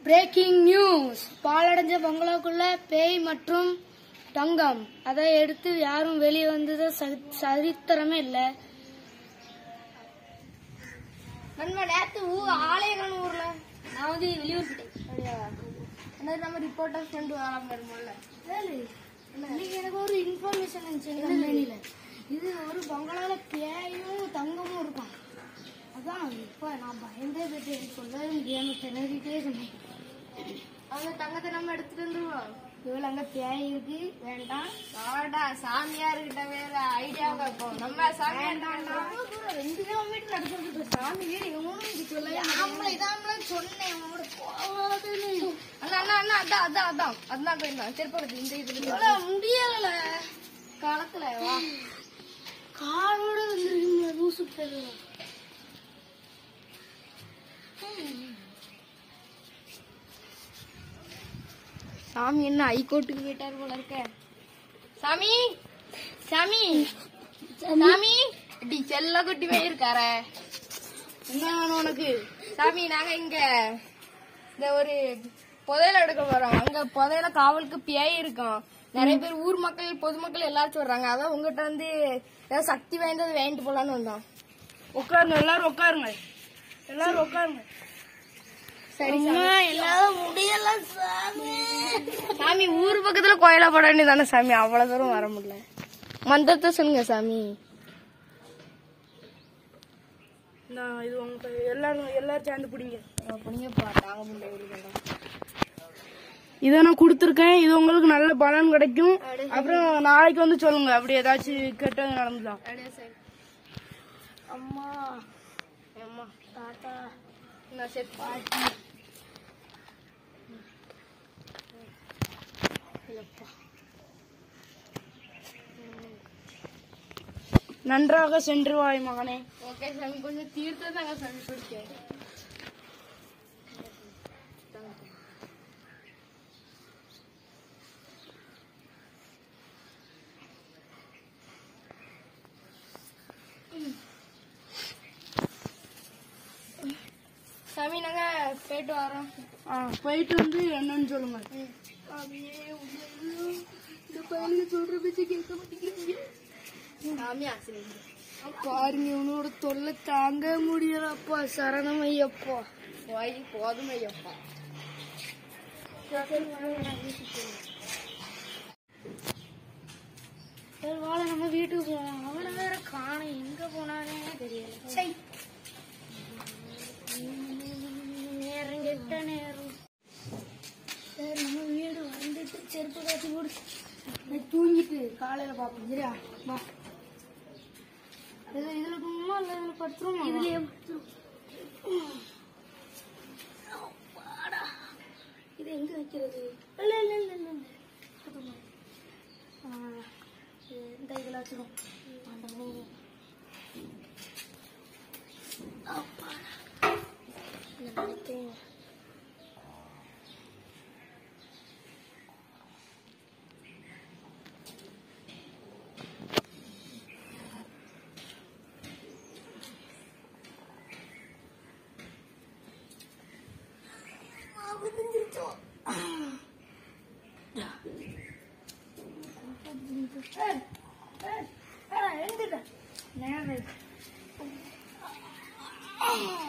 Breaking news பாலடைஞ்ச பங்களாக்குள்ள பேய் மற்றும் தங்கம் அதை எடுத்து யாரும் வெளியே வந்தது சரி- சரித்திரமே இல்ல நண்பா நேத்து ஊ ஆலயங்கன்னு ஊர்ல நான் வந்து வெளியூர் போயிட்டேன் அப்படியா என்ன நம்ம ரிப்போர்ட்டர் ஃப்ரெண்ட் வராம வரும்போல இன்னைக்கு எனக்கு ஒரு இன்ஃபர்மேஷன் இருந்துச்சு கம்பெனில இது ஒரு பங்களால பேயும் தங்கமும் இருக்கும் அதான் இப்ப நான் பயந்தே போயிட்டு சொல்ல கேம் திணறிட்டே சொன்னேன் அவங்க தங்கத்தை நம்ம எடுத்துட்டு வந்துருவோம் இவ்வளவு அங்க பேய் இருக்கு வேண்டாம் ஆடா சாமியார்கிட்ட வேற ஐடியா கேட்போம் நம்ம சாமியார் ரொம்ப தூரம் ரெண்டு கிலோமீட்டர் நடக்கிறது சாமி வீடு எவனும் இது சொல்ல ஆம்பளை இதான் சொன்னேன் அவனோட போவாதுன்னு அண்ணா அண்ணா அண்ணா அதான் அதான் அதான் அதான் போயிருந்தான் திருப்பதி இந்த இதுல இவ்வளவு முடியல காலத்துல வா காலோட வந்துருக்கீங்க லூசு பேரு சாமி என்ன ஹைகோர்ட்டுக்கு போயிட்டாரு போல இருக்க சாமி சாமி சாமி டி செல்ல குட்டி போய் இருக்காரே என்ன வேணும் உனக்கு சாமி நாங்க இங்க இந்த ஒரு புதையல எடுக்க போறோம் அங்க புதையல காவலுக்கு பேய் இருக்கும் நிறைய பேர் ஊர் மக்கள் பொதுமக்கள் எல்லாரும் சொல்றாங்க அதான் உங்ககிட்ட வந்து ஏதாவது சக்தி வாய்ந்தது வாங்கிட்டு போலான்னு வந்தோம் உட்காருங்க எல்லாரும் உட்காருங்க எல்லாரும் உட்காருங்க சரி எல்லாரும் முடியல சாமி சாமி ஊர் பக்கத்துல கோயிலா போட வேண்டியதானே சாமி அவ்வளவு தூரம் வர முடியல மந்திரத்தை சொல்லுங்க சாமி நான் இது உங்க எல்லாரும் எல்லாரும் சேர்ந்து பிடிங்க அப்படிங்கப்பா தாங்க முடியல இதை நான் கொடுத்துருக்கேன் இது உங்களுக்கு நல்ல பலன் கிடைக்கும் அப்புறம் நாளைக்கு வந்து சொல்லுங்க அப்படி ஏதாச்சும் கெட்டது நடந்துதா அம்மா அம்மா தாத்தா நான் சரி பாட்டி நன்றாக சென்று வாய் மகனே ஓகே சாமி கொஞ்சம் தீர்த்தம் தாங்க சாமி பிடிச்சேன் சாமி நாங்க போயிட்டு வரோம் ஆ, போயிட்டு வந்து என்னன்னு சொல்லுங்க இந்த பையனுக்கு சொல்ற பேச்சு கேட்க மாட்டேங்கிறீங்க சாமி ஆசிரியர் பாருங்க இவனோட தொல்லை தாங்க முடியலப்பா சரணம் ஐயப்பா போய் போதும் ஐயப்பா சரி வாழ நம்ம வீட்டுக்கு போவோம் அவனை வேற காணும் எங்க போனானே தெரியல சை நேரம் கெட்ட நேரம் சரி நம்ம வீடு வந்துட்டு செருப்பு காட்டி போடு நான் தூங்கிட்டு காலையில பாப்போம் சரியா வா இது இதுல தூங்குமா இல்ல இதுல படுத்துருமா இதுலயே இது எங்க வைக்கிறது இல்ல இல்ல இல்ல இல்ல இல்ல அதுமா. ஆ, இது இந்த இதுல வச்சிரும் ஆண்டவனே. அப்பாடா. இந்த மாதிரி தூங்கு. ஏய், ஏய், ஏய், எழுந்துட்ட. நேரம் ஆயிடுச்சு.